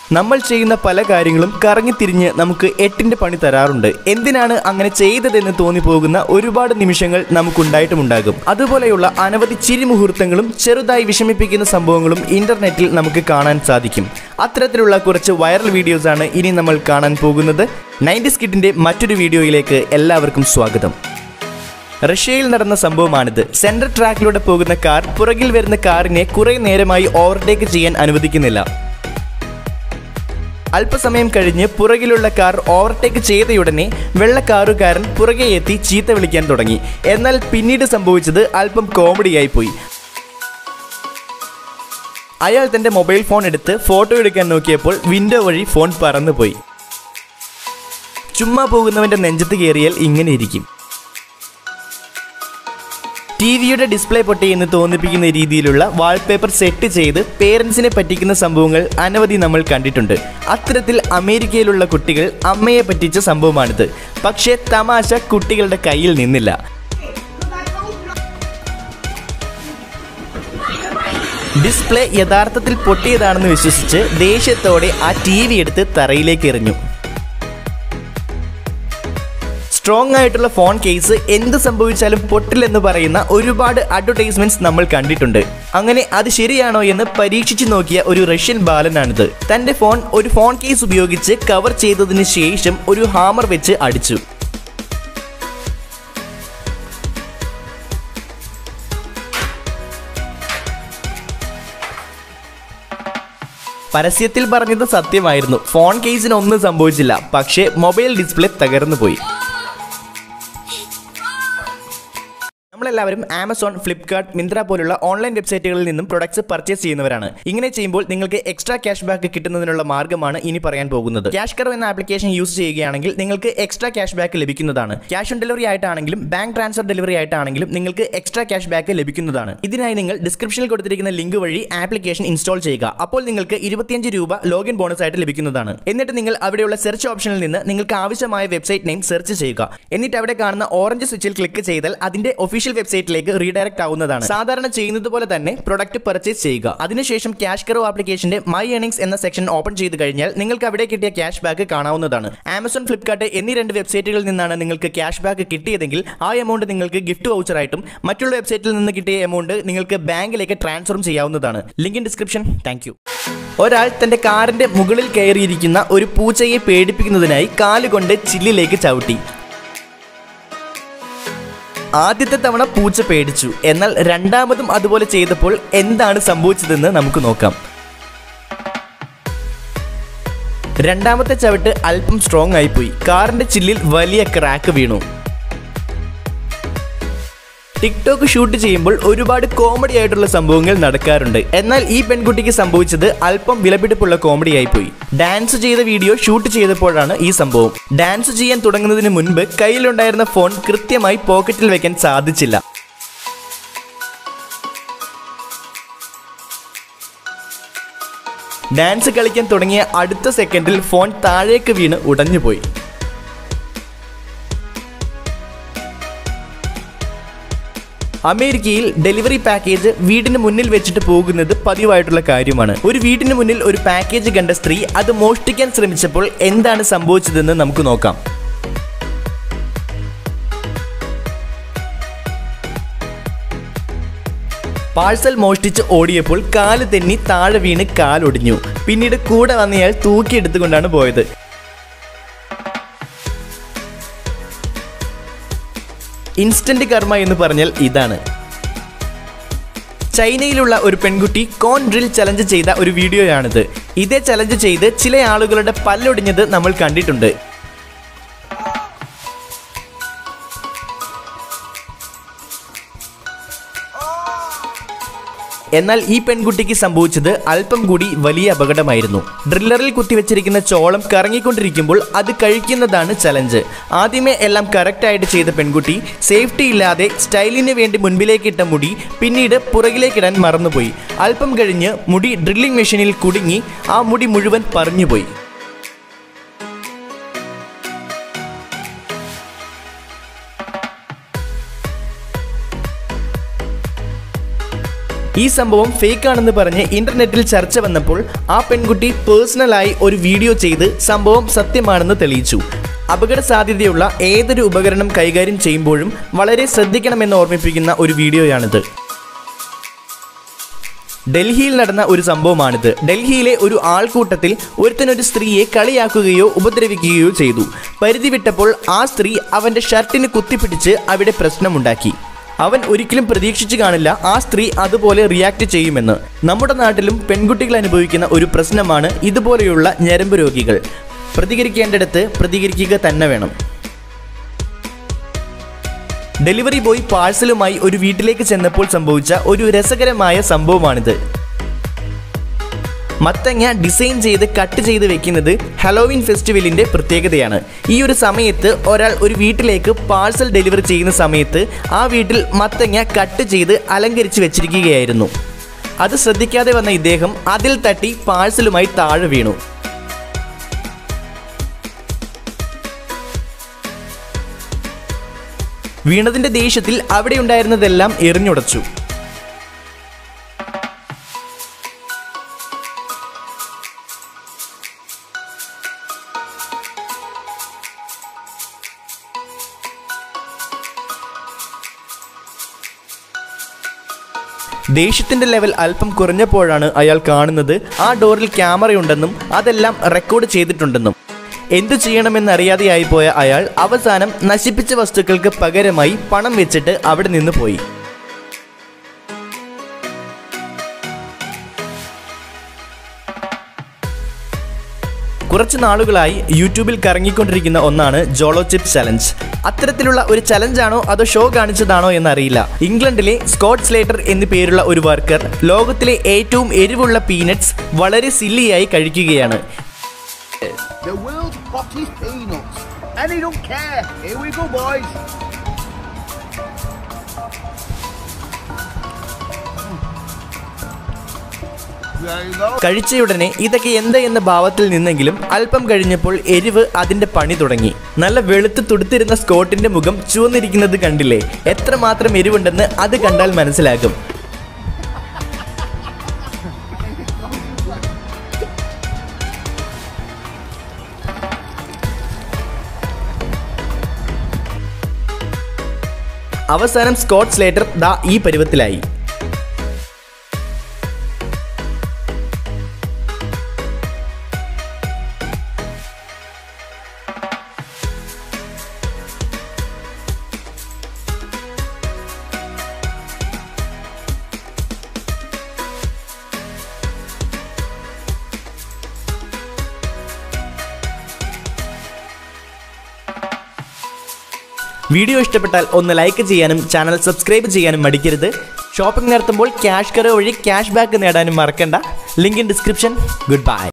നമ്മൾ ചെയ്യുന്ന പല കാര്യങ്ങളും കറങ്ങിത്തിരിഞ്ഞ് നമുക്ക് എട്ടിന്റെ പണി തരാറുണ്ട് എന്തിനാണ് അങ്ങനെ ചെയ്തതെന്ന് തോന്നിപ്പോകുന്ന ഒരുപാട് നിമിഷങ്ങൾ നമുക്കുണ്ടായിട്ടുമുണ്ടാകും അതുപോലെയുള്ള അനവധി ചിരി മുഹൂർത്തങ്ങളും ചെറുതായി വിഷമിപ്പിക്കുന്ന സംഭവങ്ങളും ഇന്റർനെറ്റിൽ നമുക്ക് കാണാൻ സാധിക്കും അത്തരത്തിലുള്ള കുറച്ച് വൈറൽ വീഡിയോസാണ് ഇനി നമ്മൾ കാണാൻ പോകുന്നത് നയൻറ്റി സ്കിഡിന്റെ മറ്റൊരു വീഡിയോയിലേക്ക് എല്ലാവർക്കും സ്വാഗതം റഷ്യയിൽ നടന്ന സംഭവമാണിത് സെൻട്രൽ ട്രാക്കിലൂടെ പോകുന്ന കാർ പുറകിൽ വരുന്ന കാറിനെ കുറെ നേരമായി ഓവർടേക്ക് ചെയ്യാൻ അനുവദിക്കുന്നില്ല അല്പസമയം കഴിഞ്ഞ് പുറകിലുള്ള കാർ ഓവർടേക്ക് ചെയ്തയുടനെ വെള്ള കാറുകാരൻ പുറകെ എത്തി ചീത്ത വിളിക്കാൻ തുടങ്ങി എന്നാൽ പിന്നീട് സംഭവിച്ചത് അല്പം കോമഡിയായി പോയി അയാൾ തന്റെ മൊബൈൽ ഫോൺ എടുത്ത് ഫോട്ടോ എടുക്കാൻ നോക്കിയപ്പോൾ വിൻഡോ വഴി ഫോൺ പറന്നുപോയി ചുമ്മാ പോകുന്നവന്റെ നെഞ്ചത്ത് കയറിയാൽ ഇങ്ങനെ ഇരിക്കും ടി വിയുടെ ഡിസ്പ്ലേ പൊട്ടി എന്ന് തോന്നിപ്പിക്കുന്ന രീതിയിലുള്ള വാൾപേപ്പർ സെറ്റ് ചെയ്ത് പേരൻസിനെ പറ്റിക്കുന്ന സംഭവങ്ങൾ അനവധി നമ്മൾ കണ്ടിട്ടുണ്ട് അത്തരത്തിൽ അമേരിക്കയിലുള്ള കുട്ടികൾ അമ്മയെ പറ്റിച്ച സംഭവമാണിത് പക്ഷേ തമാശ കുട്ടികളുടെ കയ്യിൽ നിന്നില്ല ഡിസ്പ്ലേ യഥാർത്ഥത്തിൽ പൊട്ടിയതാണെന്ന് വിശ്വസിച്ച് ദേഷ്യത്തോടെ ആ ടി വി എടുത്ത് തറയിലേക്ക് എറിഞ്ഞു സ്ട്രോങ് ആയിട്ടുള്ള ഫോൺ കേസ് എന്ത് സംഭവിച്ചാലും പൊട്ടില്ലെന്ന് പറയുന്ന ഒരുപാട് അഡ്വർടൈസ്മെന്റ്സ് നമ്മൾ കണ്ടിട്ടുണ്ട് അങ്ങനെ അത് ശരിയാണോ എന്ന് പരീക്ഷിച്ചു നോക്കിയ ഒരു റഷ്യൻ ബാലനാണിത് തന്റെ ഫോൺ ഒരു ഫോൺ കേസ് ഉപയോഗിച്ച് കവർ ചെയ്തതിന് ശേഷം ഒരു ഹാമർ വെച്ച് അടിച്ചു പരസ്യത്തിൽ പറഞ്ഞത് സത്യമായിരുന്നു ഫോൺ കേസിന് ഒന്നും സംഭവിച്ചില്ല പക്ഷേ മൊബൈൽ ഡിസ്പ്ലേ തകർന്നു പോയി നമ്മളെല്ലാവരും ആമസോൺ ഫ്ലിപ്കാർട്ട് മിന്ത്ര പോലുള്ള ഓൺലൈൻ വെബ്സൈറ്റുകളിൽ നിന്നും പ്രൊഡക്ട്സ് പർച്ചേസ് ചെയ്യുന്നവരാണ് ഇങ്ങനെ ചെയ്യുമ്പോൾ നിങ്ങൾക്ക് എക്സ്ട്രാ ക്യാഷ് ബാക്ക് കിട്ടുന്നതിനുള്ള മാർഗ്ഗമാണ് ഇനി പറയാൻ പോകുന്നത് ക്യാഷ് കറവ് എന്ന ആപ്ലിക്കേഷൻ യൂസ് ചെയ്യുകയാണെങ്കിൽ നിങ്ങൾക്ക് എക്സ്ട്രാ ക്യാഷ് ബാക്ക് ലഭിക്കുന്നതാണ് ക്യാഷ് ഓൺ ഡെലിവറി ആയിട്ടാണെങ്കിലും ബാങ്ക് ട്രാൻസ്ഫർ ഡെലിവറി ആയിട്ടാണെങ്കിലും നിങ്ങൾക്ക് എക്സ്ട്രാ ക്യാഷ് ബാക്ക് ലഭിക്കുന്നതാണ് ഇതിനായി നിങ്ങൾ ഡിസ്ക്രിപ്ഷനിൽ കൊടുത്തിരിക്കുന്ന ലിങ്ക് വഴി ആപ്ലിക്കേഷൻ ഇൻസ്റ്റാൾ ചെയ്യുക അപ്പോൾ നിങ്ങൾക്ക് ഇരുപത്തിയഞ്ച് രൂപ ലോഗിൻ ബോണസ് ആയിട്ട് ലഭിക്കുന്നതാണ് എന്നിട്ട് നിങ്ങൾ അവിടെയുള്ള സെർച്ച് ഓപ്ഷനിൽ നിന്ന് നിങ്ങൾക്ക് ആവശ്യമായ വെബ്സൈറ്റ് നെയിം സെർച്ച് ചെയ്യുക എന്നിട്ട് അവിടെ കാണുന്ന ഓറഞ്ച് സ്വിച്ചിൽ ക്ലിക്ക് ചെയ്താൽ അതിന്റെ ഒഫീഷ്യൽ വെബ്സൈറ്റിലേക്ക് റീഡയറക്ട് ആവുന്നതാണ് സാധാരണ ചെയ്യുന്നത് പോലെ തന്നെ പ്രൊഡക്റ്റ് പർച്ചേസ് ചെയ്യുക അതിനുശേഷം ക്യാഷ് കറോ ആപ്ലിക്കേഷന്റെ മൈ ഏണിംഗ്സ് എന്ന സെക്ഷൻ ഓപ്പൺ ചെയ്ത് കഴിഞ്ഞാൽ നിങ്ങൾക്ക് അവിടെ കിട്ടിയ ക്യാഷ് ബാക്ക് കാണാവുന്നതാണ് ആമസോൺ ഫ്ലിപ്കാർട്ട് എന്നീ രണ്ട് വെബ്സൈറ്റുകളിൽ നിന്നാണ് നിങ്ങൾക്ക് ക്യാഷ് ബാക്ക് കിട്ടിയതെങ്കിൽ ആ എമൗണ്ട് നിങ്ങൾക്ക് ഗിഫ്റ്റ് വൗച്ചറായിട്ടും മറ്റുള്ള വെബ്സൈറ്റിൽ നിന്ന് കിട്ടിയ എമൗണ്ട് നിങ്ങൾക്ക് ബാങ്കിലേക്ക് ട്രാൻസ്ഫറും ചെയ്യാവുന്നതാണ് ലിങ്ക് ഇൻ ഡിസ്ക്രിപ്ഷൻ താങ്ക് ഒരാൾ തന്റെ കാറിന്റെ മുകളിൽ കയറിയിരിക്കുന്ന ഒരു പൂച്ചയെ പേടിപ്പിക്കുന്നതിനായി കാലുകൊണ്ട് ചില്ലിലേക്ക് ചവിട്ടി ആദ്യത്തെ തവണ പൂച്ച പേടിച്ചു എന്നാൽ രണ്ടാമതും അതുപോലെ ചെയ്തപ്പോൾ എന്താണ് സംഭവിച്ചതെന്ന് നമുക്ക് നോക്കാം രണ്ടാമത്തെ ചവിട്ട് അല്പം സ്ട്രോങ് ആയിപ്പോയി കാറിന്റെ ചില്ലിൽ വലിയ ക്രാക്ക് വീണു ടിക്ടോക്ക് ഷൂട്ട് ചെയ്യുമ്പോൾ ഒരുപാട് കോമഡി ആയിട്ടുള്ള സംഭവങ്ങൾ നടക്കാറുണ്ട് എന്നാൽ ഈ പെൺകുട്ടിക്ക് സംഭവിച്ചത് അല്പം വിലപിടിപ്പുള്ള കോമഡി ആയിപ്പോയി ഡാൻസ് ചെയ്ത വീഡിയോ ഷൂട്ട് ചെയ്തപ്പോഴാണ് ഈ സംഭവം ഡാൻസ് ചെയ്യാൻ തുടങ്ങുന്നതിന് മുൻപ് കയ്യിലുണ്ടായിരുന്ന ഫോൺ കൃത്യമായി പോക്കറ്റിൽ വെക്കാൻ സാധിച്ചില്ല ഡാൻസ് കളിക്കാൻ തുടങ്ങിയ അടുത്ത സെക്കൻഡിൽ ഫോൺ താഴേക്ക് വീണ് ഉടഞ്ഞുപോയി അമേരിക്കയിൽ ഡെലിവറി പാക്കേജ് വീടിന് മുന്നിൽ വെച്ചിട്ട് പോകുന്നത് പതിവായിട്ടുള്ള കാര്യമാണ് ഒരു വീടിന് മുന്നിൽ ഒരു പാക്കേജ് കണ്ട സ്ത്രീ അത് മോഷ്ടിക്കാൻ ശ്രമിച്ചപ്പോൾ എന്താണ് സംഭവിച്ചതെന്ന് നമുക്ക് നോക്കാം പാഴ്സൽ മോഷ്ടിച്ച് ഓടിയപ്പോൾ കാല് തെന്നി താഴെ വീണ് കാലൊടിഞ്ഞു പിന്നീട് കൂടെ വന്നയാൾ തൂക്കിയെടുത്തുകൊണ്ടാണ് പോയത് ഇൻസ്റ്റന്റ് കർമ്മ എന്ന് പറഞ്ഞാൽ ഇതാണ് ചൈനയിലുള്ള ഒരു പെൺകുട്ടി കോൺ ഡ്രിൽ ചലഞ്ച് ചെയ്ത ഒരു വീഡിയോയാണിത് ഇതേ ചലഞ്ച് ചെയ്ത് ചില ആളുകളുടെ പല്ലൊടിഞ്ഞത് നമ്മൾ കണ്ടിട്ടുണ്ട് എന്നാൽ ഈ പെൺകുട്ടിക്ക് സംഭവിച്ചത് അല്പം കൂടി വലിയ അപകടമായിരുന്നു ഡ്രില്ലറിൽ കുത്തിവെച്ചിരിക്കുന്ന ചോളം കറങ്ങിക്കൊണ്ടിരിക്കുമ്പോൾ അത് കഴിക്കുന്നതാണ് ചലഞ്ച് ആദ്യമേ എല്ലാം കറക്റ്റായിട്ട് ചെയ്ത പെൺകുട്ടി സേഫ്റ്റി ഇല്ലാതെ സ്റ്റൈലിന് വേണ്ടി മുൻപിലേക്കിട്ട മുടി പിന്നീട് പുറകിലേക്കിടാൻ മറന്നുപോയി അല്പം കഴിഞ്ഞ് മുടി ഡ്രില്ലിംഗ് മെഷീനിൽ കുടുങ്ങി ആ മുടി മുഴുവൻ പറഞ്ഞുപോയി ഈ സംഭവം ഫേക്ക് ആണെന്ന് പറഞ്ഞ് ഇന്റർനെറ്റിൽ ചർച്ച വന്നപ്പോൾ ആ പെൺകുട്ടി പേഴ്സണലായി ഒരു വീഡിയോ ചെയ്ത് സംഭവം സത്യമാണെന്ന് തെളിയിച്ചു അപകട സാധ്യതയുള്ള ഏതൊരു ഉപകരണം കൈകാര്യം ചെയ്യുമ്പോഴും വളരെ ശ്രദ്ധിക്കണമെന്ന് ഓർമ്മിപ്പിക്കുന്ന ഒരു വീഡിയോയാണിത് ഡൽഹിയിൽ നടന്ന ഒരു സംഭവമാണിത് ഡൽഹിയിലെ ഒരു ആൾക്കൂട്ടത്തിൽ ഒരുത്തനൊരു സ്ത്രീയെ കളിയാക്കുകയോ ഉപദ്രവിക്കുകയോ ചെയ്തു പരിധി വിട്ടപ്പോൾ ആ സ്ത്രീ അവന്റെ ഷർട്ടിന് കുത്തിപ്പിടിച്ച് അവിടെ പ്രശ്നമുണ്ടാക്കി അവൻ ഒരിക്കലും പ്രതീക്ഷിച്ചു കാണില്ല ആ സ്ത്രീ അതുപോലെ റിയാക്ട് ചെയ്യുമെന്ന് നമ്മുടെ നാട്ടിലും പെൺകുട്ടികൾ അനുഭവിക്കുന്ന ഒരു പ്രശ്നമാണ് ഇതുപോലെയുള്ള ഞരമ്പ് രോഗികൾ പ്രതികരിക്കേണ്ടിടത്ത് പ്രതികരിക്കുക തന്നെ വേണം ഡെലിവറി ബോയ് പാഴ്സലുമായി ഒരു വീട്ടിലേക്ക് ചെന്നപ്പോൾ സംഭവിച്ച ഒരു രസകരമായ സംഭവമാണിത് മത്തങ്ങ ഡിസൈൻ ചെയ്ത് കട്ട് ചെയ്ത് വെക്കുന്നത് ഹലോവിൻ ഫെസ്റ്റിവലിന്റെ പ്രത്യേകതയാണ് ഈ ഒരു സമയത്ത് ഒരാൾ ഒരു വീട്ടിലേക്ക് പാഴ്സൽ ഡെലിവറി ചെയ്യുന്ന സമയത്ത് ആ വീട്ടിൽ മത്തങ്ങ കട്ട് ചെയ്ത് അലങ്കരിച്ച് വെച്ചിരിക്കുകയായിരുന്നു അത് ശ്രദ്ധിക്കാതെ വന്ന ഇദ്ദേഹം അതിൽ തട്ടി പാഴ്സലുമായി താഴെ വീണു വീണതിന്റെ ദേഷ്യത്തിൽ അവിടെ ഉണ്ടായിരുന്നതെല്ലാം എറിഞ്ഞുടച്ചു ദേഷ്യത്തിന്റെ ലെവൽ അല്പം കുറഞ്ഞപ്പോഴാണ് അയാൾ കാണുന്നത് ആ ഡോറിൽ ക്യാമറയുണ്ടെന്നും അതെല്ലാം റെക്കോർഡ് ചെയ്തിട്ടുണ്ടെന്നും എന്തു ചെയ്യണമെന്നറിയാതെയായി പോയ അയാൾ അവസാനം നശിപ്പിച്ച വസ്തുക്കൾക്ക് പകരമായി പണം വെച്ചിട്ട് അവിടെ നിന്ന് പോയി കുറച്ച് നാളുകളായി യൂട്യൂബിൽ കറങ്ങിക്കൊണ്ടിരിക്കുന്ന ഒന്നാണ് ജോളോ ചിപ്പ് ചലഞ്ച് അത്തരത്തിലുള്ള ഒരു ചലഞ്ചാണോ അതോ ഷോ കാണിച്ചതാണോ എന്നറിയില്ല ഇംഗ്ലണ്ടിലെ സ്കോട്ട് സ്ലേറ്റർ എന്നു പേരുള്ള ഒരു വർക്കർ ലോകത്തിലെ ഏറ്റവും എരിവുള്ള പീനട്സ് വളരെ സില്ലിയായി കഴിക്കുകയാണ് The world's hottest peanuts. And he don't care. Here we go, boys. There you go. കഴിച്ചയുടനെ ഇതൊക്കെ എന്ത് എന്ന ഭാവത്തിൽ നിന്നെങ്കിലും അല്പം കഴിഞ്ഞപ്പോൾ എരിവ് അതിന്റെ പണി തുടങ്ങി നല്ല വെളുത്ത് തുടുത്തിരുന്ന സ്കോട്ടിന്റെ മുഖം ചുവന്നിരിക്കുന്നത് കണ്ടില്ലേ എത്രമാത്രം എരിവുണ്ടെന്ന് അത് കണ്ടാൽ മനസ്സിലാകും അവസാനം സ്കോട്ട് സ്ലേറ്റർ ദാ ഈ പരുവത്തിലായി വീഡിയോ ഇഷ്ടപ്പെട്ടാൽ ഒന്ന് ലൈക്ക് ചെയ്യാനും ചാനൽ സബ്സ്ക്രൈബ് ചെയ്യാനും മടിക്കരുത് ഷോപ്പിംഗ് നടത്തുമ്പോൾ ക്യാഷ് കറോ വഴി ക്യാഷ് ബാക്ക് നേടാനും മറക്കണ്ട link in description good bye